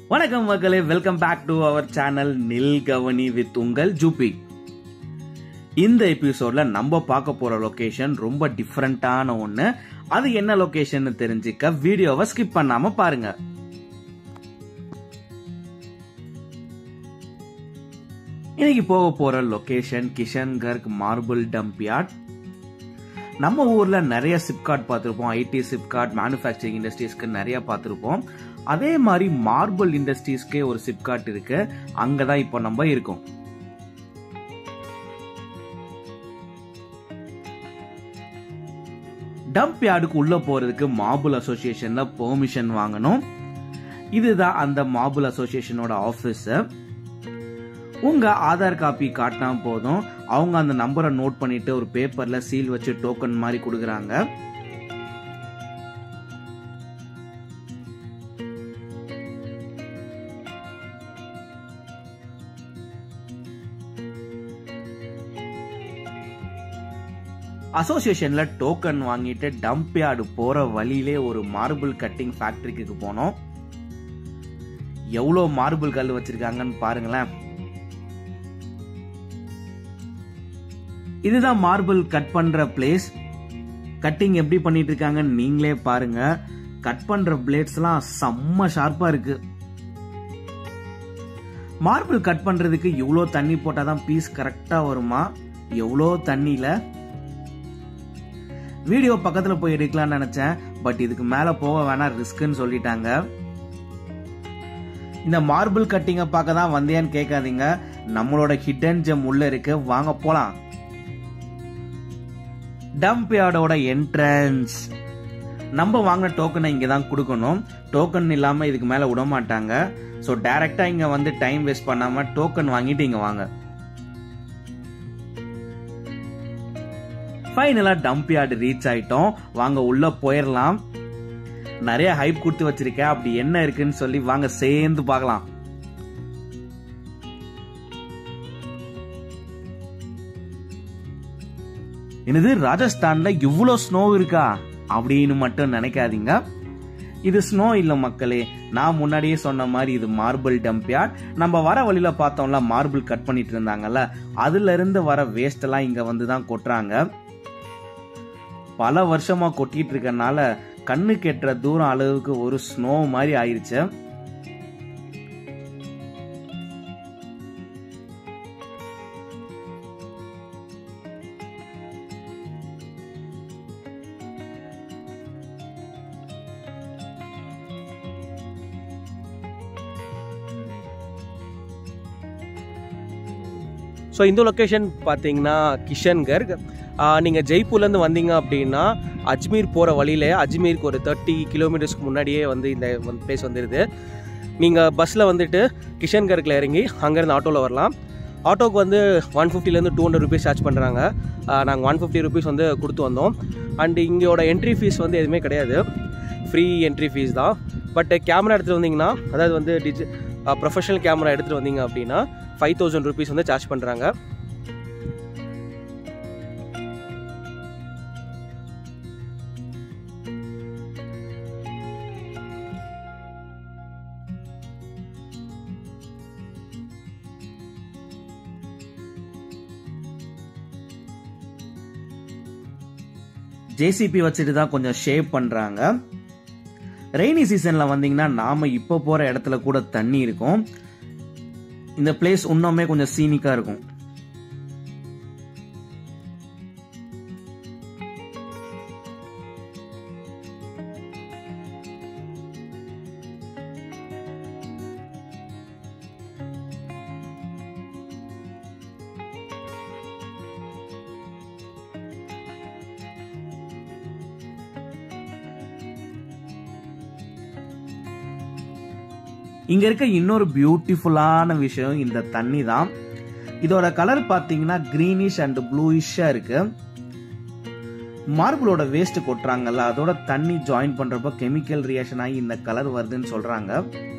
வணக்கம் மக்களே welcome back to our channel நில் கவனி வித் உங்கள் ஜூபி இந்த எபிசோட்ல நம்ம பார்க்க போற லொகேஷன் ரொம்ப டிஃப்ரெண்டான ஒண்ணு அது என்ன லொகேஷன் தெரிஞ்சுக்க வீடியோவை ஸ்கிப் பண்ணாம பாருங்க இன்னைக்கு போக போற லொகேஷன் கிஷன்கர்க் மார்பிள் டம்பியார்ட் நம்ம ஊர்ல நிறைய சிப்காட் பார்த்துருப்போம் ஐடி சிப்காட் மேனுஃபேக்சரிங் இண்டஸ்ட்ரீஸ்க்கு நிறைய பார்த்துருப்போம் அதே மாதிரி மார்பிள் இண்டஸ்ட்ரீஸ்க்கே ஒரு சிப்காட் இருக்கு அங்கதான் இப்போ நம்ம இருக்கோம் டம்ப் யார்டுக்கு உள்ள போறதுக்கு மார்பிள் அசோசியேஷன்ல பெர்மிஷன் வாங்கணும் இதுதான் அந்த மார்பிள் அசோசியேஷனோட ஆபீஸ் உங்க ஆதார் காப்பி காட்டினா போதும் அவங்க அந்த நம்பரை நோட் பண்ணிட்டு ஒரு பேப்பர்ல சீல் வச்சு டோக்கன் மாதிரி கொடுக்குறாங்க அசோசியேஷன்ல டோக்கன் வாங்கிட்டு டம்ப் யார்டு போற வழியிலே ஒரு மார்பிள் கட்டிங் ஃபேக்டரிக்கு போனோம் எவ்வளோ மார்பிள் கல் வச்சிருக்காங்கன்னு பாருங்களேன் இதுதான் மார்பிள் கட் பண்ற பிளேஸ் கட்டிங் எப்படி பண்ணிட்டு இருக்காங்கன்னு நீங்களே பாருங்க கட் பண்ற பிளேட்ஸ்லாம் செம்ம ஷார்ப்பா இருக்கு மார்பிள் கட் பண்றதுக்கு இவ்வளோ தண்ணி போட்டாதான் பீஸ் கரெக்டா வருமா எவ்வளோ தண்ணியில வீடியோ பக்கத்துல போய் எடுக்கலாம்னு நினைச்சேன் பட் இதுக்கு மேல போக வேணாம் ரிஸ்க்னு சொல்லிட்டாங்க இந்த மார்பிள் கட்டிங்க பார்க்க தான் வந்தேன்னு கேட்காதீங்க நம்மளோட ஹிடன் ஜெம் உள்ள இருக்கு வாங்க போலாம் டம்ப் யார்டோட என்ட்ரன்ஸ் நம்ம வாங்கின டோக்கனை இங்கே தான் கொடுக்கணும் டோக்கன் இல்லாமல் இதுக்கு மேலே விட மாட்டாங்க ஸோ டைரெக்டாக இங்கே வந்து டைம் வேஸ்ட் பண்ணாமல் டோக்கன் வாங்கிட்டு இங்கே வாங்க ஃபைனலாக டம்ப் யார்டு ரீச் ஆயிட்டோம் வாங்க உள்ள போயிடலாம் நிறைய ஹைப் கொடுத்து வச்சிருக்கேன் அப்படி என்ன இருக்குன்னு சொல்லி வாங்க சேர்ந்து பார்க்கலாம் என்னது ராஜஸ்தான்ல இவ்வளோ ஸ்னோ இருக்கா அப்படின்னு மட்டும் நினைக்காதீங்க இது ஸ்னோ இல்ல மக்களே நான் முன்னாடியே சொன்ன மாதிரி இது மார்பிள் டம்பியார்ட் நம்ம வர வழியில பார்த்தோம்ல மார்பிள் கட் பண்ணிட்டு இருந்தாங்கல்ல அதுல இருந்து வர வேஸ்ட் எல்லாம் இங்க வந்து தான் கொட்டுறாங்க பல வருஷமா கொட்டிட்டு இருக்கனால கண்ணு கெட்டுற தூரம் அளவுக்கு ஒரு ஸ்னோ மாதிரி ஆயிருச்சு ஸோ இந்த லொக்கேஷன் பார்த்தீங்கன்னா கிஷன்கர்க் நீங்கள் ஜெய்ப்பூர்லேருந்து வந்தீங்க அப்படின்னா அஜ்மீர் போகிற வழியில அஜ்மீருக்கு ஒரு தேர்ட்டி கிலோமீட்டர்ஸ்க்கு முன்னாடியே வந்து இந்த பிளேஸ் வந்துடுது நீங்கள் பஸ்ஸில் வந்துட்டு கிஷன்கர்க்கில் இறங்கி அங்கேருந்து ஆட்டோவில் வரலாம் ஆட்டோக்கு வந்து ஒன் ஃபிஃப்டிலேருந்து டூ ஹண்ட்ரட் ருபீஸ் சார்ஜ் பண்ணுறாங்க நாங்கள் ஒன் ஃபிஃப்டி ருபீஸ் வந்து கொடுத்து வந்தோம் அண்ட் இங்கேயோட என்ட்ரி ஃபீஸ் வந்து எதுவுமே கிடையாது ஃப்ரீ என்ட்ரி ஃபீஸ் தான் பட் கேமரா எடுத்துகிட்டு வந்தீங்கன்னா அதாவது வந்து டிஜி ப்ரொஃபஷனல் கேமரா எடுத்துகிட்டு வந்தீங்க அப்படின்னா ஃபைவ் தௌசண்ட் ருபீஸ் வந்து சார்ஜ் பண்ணுறாங்க ஜேசிபி வச்சுட்டு தான் கொஞ்சம் ஷேப் பண்றாங்க ரெய்னி சீசன்ல வந்தீங்கன்னா நாம இப்ப போற இடத்துல கூட தண்ணி இருக்கும் இந்த பிளேஸ் இன்னுமே கொஞ்சம் சீனிக்கா இருக்கும் இங்க இருக்க இன்னொரு பியூட்டிஃபுல்லான விஷயம் இந்த தண்ணி தான் இதோட கலர் பாத்தீங்கன்னா கிரீனிஷ் அண்ட் ப்ளூயிஷா இருக்கு மார்பிளோட வேஸ்ட் கொட்டுறாங்கல்ல அதோட தண்ணி ஜாயின் பண்றப்ப கெமிக்கல் ரியாக்ஷன் ஆகி இந்த கலர் வருதுன்னு சொல்றாங்க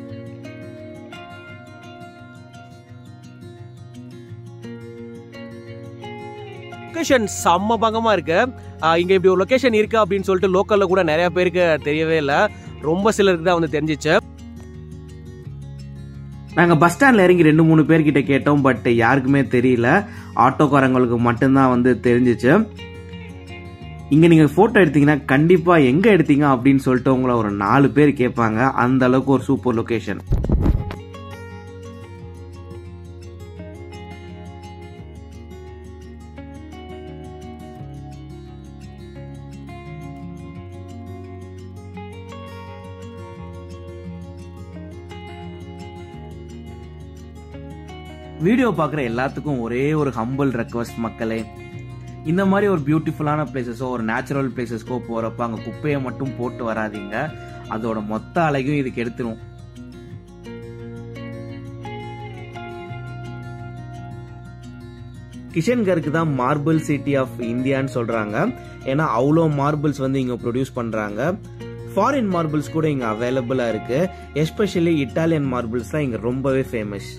லொக்கேஷன் செம்ம பங்கமாக இருக்கு ஆஹ் இங்க இப்படி ஒரு லொக்கேஷன் இருக்கு அப்படின்னு சொல்லிட்டு லோக்கல்ல கூட நிறைய பேருக்கு தெரியவே இல்லை ரொம்ப சிலருக்கு தான் வந்து தெரிஞ்சிச்சு நாங்க பஸ் ஸ்டாண்ட்ல இறங்கி ரெண்டு மூணு பேர்கிட்ட கேட்டோம் பட் யாருக்குமே தெரியல ஆட்டோக்காரங்களுக்கு மட்டும்தான் வந்து தெரிஞ்சிச்சு இங்க நீங்க போட்டோ எடுத்தீங்கன்னா கண்டிப்பா எங்க எடுத்தீங்க அப்படின்னு சொல்லிட்டு உங்களை ஒரு நாலு பேர் கேட்பாங்க அந்த அளவுக்கு ஒரு சூப்பர் லொகேஷன் வீடியோ பார்க்குற எல்லாத்துக்கும் ஒரே ஒரு ஹம்பிள் ரெக்வஸ்ட் மக்களே இந்த மாதிரி ஒரு பியூட்டிஃபுல்லான பிளேசஸோ ஒரு நேச்சுரல் பிளேசஸ்க்கோ போகிறப்ப அங்கே குப்பையை மட்டும் போட்டு வராதீங்க அதோட மொத்த அழகையும் இதுக்கு எடுத்துரும் கிஷன்கருக்கு தான் மார்பிள் சிட்டி ஆஃப் இந்தியான்னு சொல்றாங்க ஏன்னா அவ்வளோ மார்பிள்ஸ் வந்து இங்க ப்ரொடியூஸ் பண்றாங்க ஃபாரின் மார்பிள்ஸ் கூட இங்க அவைலபிளா இருக்கு எஸ்பெஷலி இட்டாலியன் மார்பிள்ஸ் தான் இங்க ரொம்பவே ஃபேமஸ்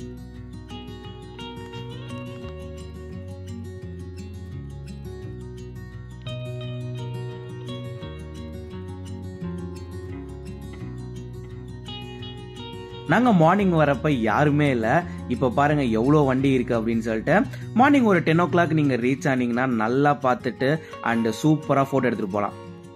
நாங்கள் மார்னிங் வரப்ப யாருமே இல்லை இப்போ பாருங்க எவ்வளோ வண்டி இருக்கு அப்படின்னு சொல்லிட்டு மார்னிங் ஒரு டென் ஓ கிளாக் நீங்கள் ரீச் ஆனீங்கன்னா நல்லா பார்த்துட்டு அண்ட் சூப்பராக ஃபோட்டோ எடுத்துகிட்டு போகலாம்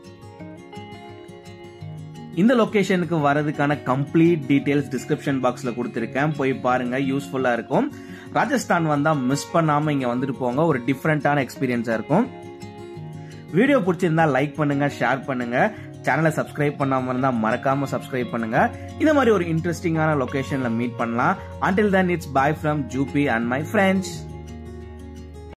இந்த லொக்கேஷனுக்கு வரதுக்கான கம்ப்ளீட் டீடைல்ஸ் டிஸ்கிரிப்ஷன் பாக்ஸில் கொடுத்துருக்கேன் போய் பாருங்க யூஸ்ஃபுல்லாக இருக்கும் ராஜஸ்தான் வந்தால் மிஸ் பண்ணாமல் இங்கே வந்துட்டு போங்க ஒரு டிஃப்ரெண்ட்டான எக்ஸ்பீரியன்ஸாக இருக்கும் வீடியோ பிடிச்சிருந்தா லைக் பண்ணுங்க ஷேர் பண்ணுங்க சேனலை சப்ஸ்கிரைப் பண்ணாம இருந்தா மறக்காம சப்ஸ்கிரைப் பண்ணுங்க இந்த மாதிரி ஒரு இன்ட்ரெஸ்டிங்கான லொகேஷன்ல மீட் பண்ணலாம் until then it's bye from Jubi and my friends